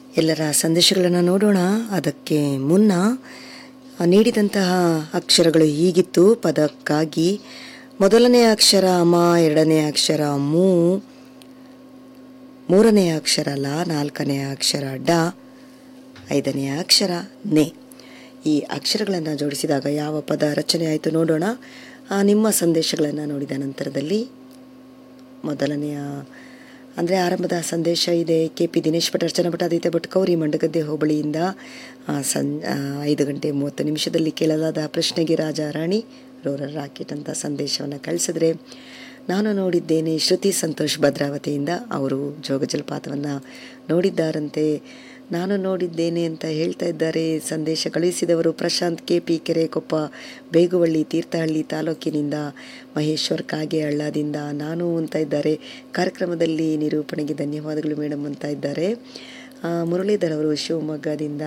ಎಲ್ಲರ ಸಂದೇಶಗಳನ್ನು ನೋಡೋಣ ಅದಕ್ಕೆ ಮುನ್ನ ನೀಡಿದಂತಹ ಅಕ್ಷರಗಳು ಹೀಗಿತ್ತು ಪದಕ್ಕಾಗಿ ಮೊದಲನೇ ಅಕ್ಷರ ಮ ಎರಡನೇ ಅಕ್ಷರ ಮೂ ಮೂರನೇ ಅಕ್ಷರ ಲ ನಾಲ್ಕನೇ ಅಕ್ಷರ ಡ ಐದನೇ ಅಕ್ಷರ ನೆ ಈ ಅಕ್ಷರಗಳನ್ನು ಜೋಡಿಸಿದಾಗ ಯಾವ ಪದ ರಚನೆ ಆಯಿತು ನೋಡೋಣ ಆ, ನಿಮ್ಮ ಸಂದೇಶಗಳನ್ನು ನೋಡಿದ ನಂತರದಲ್ಲಿ ಮೊದಲನೆಯ ಅಂದರೆ ಆರಂಭದ ಸಂದೇಶ ಇದೆ ಕೆ ಪಿ ದಿನೇಶ್ ಭಟ್ ಅರ್ಚನಾ ಭಟ್ ಆದಿತ್ಯ ಭಟ್ ಕೌರಿ ಮಂಡಗದ್ದೆ ಹೋಬಳಿಯಿಂದ ಆ, ಸಂ ಆ, ಐದು ಗಂಟೆ ಮೂವತ್ತು ನಿಮಿಷದಲ್ಲಿ ಕೇಳಲಾದ ಪ್ರಶ್ನೆಗೆ ರಾಜ ರಾಣಿ ರೋರರ್ ರಾಕೆಟ್ ಅಂತ ಸಂದೇಶವನ್ನು ಕಳಿಸಿದ್ರೆ ನಾನು ನೋಡಿದ್ದೇನೆ ಶ್ರುತಿ ಸಂತೋಷ್ ಭದ್ರಾವತಿಯಿಂದ ಅವರು ಜೋಗ ಜಲಪಾತವನ್ನು ನೋಡಿದ್ದಾರಂತೆ ನಾನು ನೋಡಿದ್ದೇನೆ ಅಂತ ಹೇಳ್ತಾ ಇದ್ದಾರೆ ಸಂದೇಶ ಕಳುಹಿಸಿದವರು ಪ್ರಶಾಂತ್ ಕೆ ಪಿ ಕೆರೆಕೊಪ್ಪ ಬೇಗುವಳ್ಳಿ ತೀರ್ಥಹಳ್ಳಿ ತಾಲೂಕಿನಿಂದ ಮಹೇಶ್ವರ್ ಕಾಗೆ ಹಳ್ಳದಿಂದ ನಾನು ಅಂತ ಇದ್ದಾರೆ ಕಾರ್ಯಕ್ರಮದಲ್ಲಿ ನಿರೂಪಣೆಗೆ ಧನ್ಯವಾದಗಳು ಮೇಡಮ್ ಅಂತ ಇದ್ದಾರೆ ಆ, ಮುರಳೀಧರ್ ಅವರು ಶಿವಮೊಗ್ಗದಿಂದ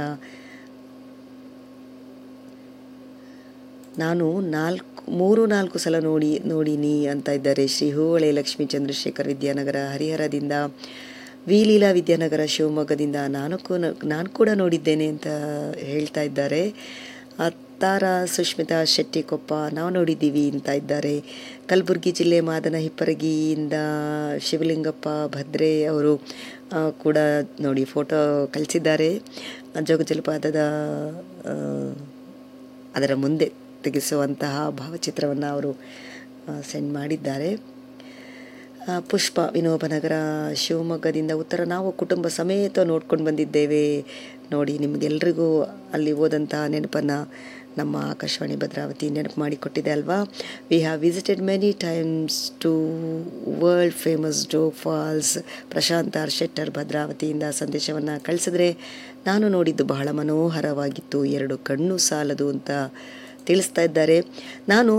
ನಾನು ನಾಲ್ಕು ಮೂರು ನಾಲ್ಕು ಸಲ ನೋಡಿ ನೋಡಿನಿ ಅಂತ ಇದ್ದಾರೆ ಶ್ರೀ ಹೂವಳೆ ಲಕ್ಷ್ಮೀ ಚಂದ್ರಶೇಖರ್ ವಿದ್ಯಾನಗರ ಹರಿಹರದಿಂದ ವಿ ಲೀಲಾ ವಿದ್ಯಾನಗರ ಶಿವಮೊಗ್ಗದಿಂದ ನಾನು ಕೂ ನಾನು ಕೂಡ ನೋಡಿದ್ದೇನೆ ಅಂತ ಹೇಳ್ತಾ ಇದ್ದಾರೆ ಅತ್ತಾರ ಸುಷ್ಮಿತಾ ಶೆಟ್ಟಿಕೊಪ್ಪ ನಾವು ನೋಡಿದ್ದೀವಿ ಅಂತ ಇದ್ದಾರೆ ಕಲಬುರಗಿ ಜಿಲ್ಲೆ ಮಾದನ ಹಿಪ್ಪರಗಿಯಿಂದ ಶಿವಲಿಂಗಪ್ಪ ಭದ್ರೆ ಅವರು ಆ, ಕೂಡ ನೋಡಿ ಫೋಟೋ ಕಳಿಸಿದ್ದಾರೆ ಜೋಗ ಜಲಪಾತದ ಆ, ಅದರ ಮುಂದೆ ತೆಗೆಸುವಂತಹ ಭಾವಚಿತ್ರವನ್ನು ಅವರು ಸೆಂಡ್ ಮಾಡಿದ್ದಾರೆ ಆ, ಪುಷ್ಪ ವಿನೋಬನಗರ ಶಿವಮೊಗ್ಗದಿಂದ ಉತ್ತರ ನಾವು ಕುಟುಂಬ ಸಮೇತ ನೋಡ್ಕೊಂಡು ಬಂದಿದ್ದೇವೆ ನೋಡಿ ನಿಮಗೆಲ್ರಿಗೂ ಅಲ್ಲಿ ಹೋದಂತಹ ನೆನಪನ್ನು ನಮ್ಮ ಆಕಾಶವಾಣಿ ಭದ್ರಾವತಿ ನೆನಪು ಮಾಡಿಕೊಟ್ಟಿದೆ ಅಲ್ವಾ we have visited many times to world famous doe falls Prashanth R Shettar ಭದ್ರಾವತಿಯಿಂದ ಸಂದೇಶವನ್ನು ಕಳಿಸಿದ್ರೆ ನಾನು ನೋಡಿದ್ದು ಬಹಳ ಮನೋಹರವಾಗಿತ್ತು ಎರಡು ಕಣ್ಣು ಸಾಲದು ಅಂತ ತಿಳಿಸ್ತಾ ಇದ್ದಾರೆ ನಾನು